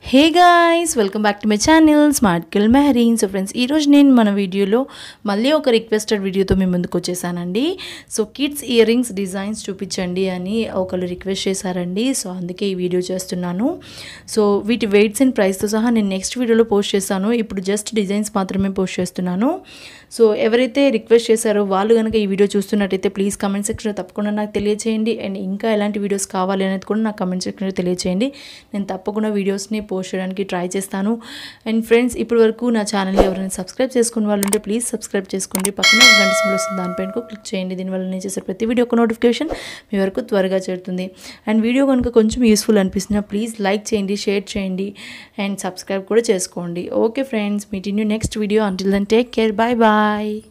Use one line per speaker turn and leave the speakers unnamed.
hey guys welcome back to my channel smart kill Mehreen so friends ఈరోజు నేను మన వీడియోలో మళ్ళీ ఒక రిక్వెస్టెడ్ వీడియోతో మీ ముందుకు వచ్చేసానండి so kids earrings designs చూపించండి అని ఒకళ్ళు రిక్వెస్ట్ చేశారండి సో అందుకే ఈ వీడియో చేస్తున్నాను సో వీటి వెయిట్స్ అండ్ ప్రైస్తో సహా నేను నెక్స్ట్ వీడియోలో పోస్ట్ చేస్తాను ఇప్పుడు జస్ట్ డిజైన్స్ మాత్రమే పోస్ట్ చేస్తున్నాను సో ఎవరైతే రిక్వెస్ట్ చేశారో వాళ్ళు కనుక ఈ వీడియో చూస్తున్నట్టయితే ప్లీజ్ కమెంట్ సెక్షన్లో తప్పకుండా నాకు తెలియచేయండి అండ్ ఇంకా ఎలాంటి వీడియోస్ కావాలి అనేది కూడా నాకు కమెంట్ సెక్షన్లో తెలియచేయండి నేను తప్పకుండా వీడియోస్ని పోస్ట్ చేయడానికి ట్రై చేస్తాను అండ్ ఫ్రెండ్స్ ఇప్పటి వరకు నా ఛానల్ని ఎవరైనా సబ్స్క్రైబ్ చేసుకున్న వాళ్ళు ఉంటే ప్లీజ్ సబ్స్క్రైబ్ చేసుకోండి పక్కన ఒక గంట సింబల్ వస్తుంది దానిపైన క్లిక్ చేయండి దీనివల్ల నేను చేసే ప్రతి వీడియో ఒక నోటిఫికేషన్ మీ వరకు త్వరగా చేరుతుంది అండ్ వీడియో కనుక కొంచెం యూస్ఫుల్ అనిపిస్తున్నా ప్లీజ్ లైక్ చేయండి షేర్ చేయండి అండ్ సబ్స్క్రైబ్ కూడా చేసుకోండి okay friends meet in you next video until then take care bye bye